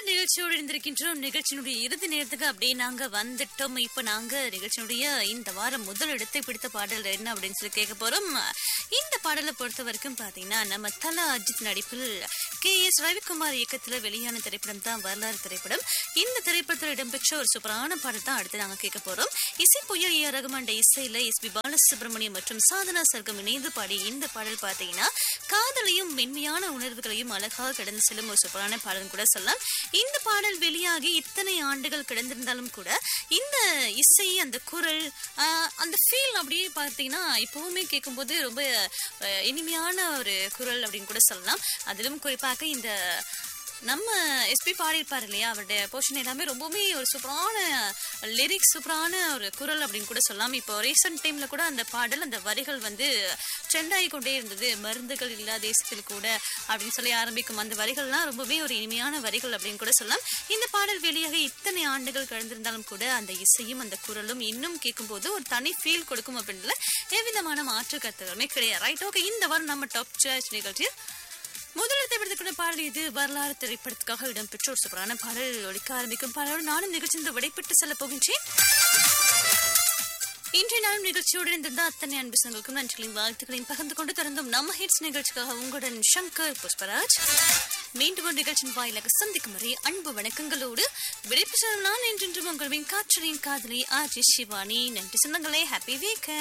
நிகழ்ச்சியோடு இருந்திருக்கின்றோம் நிகழ்ச்சியினுடைய இறுதி நேரத்துக்கு அப்படியே நாங்க வந்துட்டோம் இப்ப நாங்க நிகழ்ச்சியினுடைய இந்த வாரம் முதல் இடத்தை பிடித்த பாடல் என்ன அப்படின்னு சொல்லி கேட்க போறோம் இந்த பாடலை பொறுத்த வரைக்கும் பாத்தீங்கன்னா நம்ம தலா அஜித் நடிப்பில் கே எஸ் ரவிக்குமார் இயக்கத்துல வெளியான திரைப்படம் தான் வரலாறு திரைப்படம் இந்த திரைப்படத்தில் இடம்பெற்ற ஒரு சூப்பரான பாடல் தான் அடுத்து நாங்க கேட்க போறோம் இசை புயல் ஏ ரகுமான் இசையில எஸ் பி பாலசுப்ரமணியம் மற்றும் சாதனா சர்க்கம் இணைந்து பாடிய இந்த பாடல் பாத்தீங்கன்னா காதலையும் மென்மையான உணர்வுகளையும் அழகாக கடந்து செல்லும் ஒரு சூப்பரான பாடல் கூட சொல்லலாம் இந்த பாடல் வெளியாகி இத்தனை ஆண்டுகள் கிடந்திருந்தாலும் கூட இந்த இசை அந்த குரல் ஆஹ், அந்த ஃபீல் அப்படியே பார்த்தீங்கன்னா இப்பவுமே கேட்கும்போது ரொம்ப அஹ், இனிமையான ஒரு குரல் அப்படின்னு கூட சொல்லலாம் அதிலும் குறிப்பாக இந்த நம்ம எஸ்பி பாடியிருப்பார் இல்லையா அவருடைய போர்ஷன் எல்லாமே ரொம்பவுமே ஒரு சூப்பரான லிரிக்ஸ் சூப்பரான ஒரு குரல் அப்படின்னு கூட சொல்லலாம் இப்போ ரீசெண்ட் டைம்ல கூட அந்த பாடல் அந்த வரிகள் வந்து ட்ரெண்ட் ஆகி கொண்டே இருந்தது மருந்துகள் இல்லா தேசத்தில் கூட அப்படின்னு சொல்லி ஆரம்பிக்கும் அந்த வரிகள்லாம் ரொம்பவே ஒரு இனிமையான வரிகள் அப்படின்னு கூட சொல்லலாம் இந்த பாடல் வெளியாக இத்தனை ஆண்டுகள் கழிந்திருந்தாலும் கூட அந்த இசையும் அந்த குரலும் இன்னும் கேட்கும்போது ஒரு தனி ஃபீல் கொடுக்கும் அப்படின்றதுல எவ்விதமான மாற்று கருத்துகளுமே கிடையாது ரைட் ஓகே இந்த வாரம் நம்ம டாப் சர்ச் நிகழ்ச்சியில் முதல் திரைப்படத்துக்குள்ள பாடல் இது வரலாறு திரைப்படத்துக்காக இடம்பெற்ற ஒரு சூப்பரான பாடல் ஒழிக்க ஆரம்பிக்கும் பாடலோடு நானும் நிகழ்ச்சிந்து விடைபெற்று செல்ல போகின்றேன் இன்றைய நாளும் நிகழ்ச்சியோடு இருந்திருந்த அத்தனை அன்பு சங்களுக்கும் நன்றிகளையும் வாழ்த்துக்களையும் பகிர்ந்து கொண்டு திறந்தோம் நம்ம ஹிட்ஸ் நிகழ்ச்சிக்காக உங்களுடன் சங்கர் புஷ்பராஜ் மீண்டும் ஒரு நிகழ்ச்சியின் வாயிலாக சந்திக்கும் வரை அன்பு வணக்கங்களோடு விடைபெற்ற நான் என்றென்றும் உங்களின் காற்றலின் காதலி ஆர்ஜி சிவானி நன்றி சொந்தங்களே ஹாப்பி வீக்கெண்ட்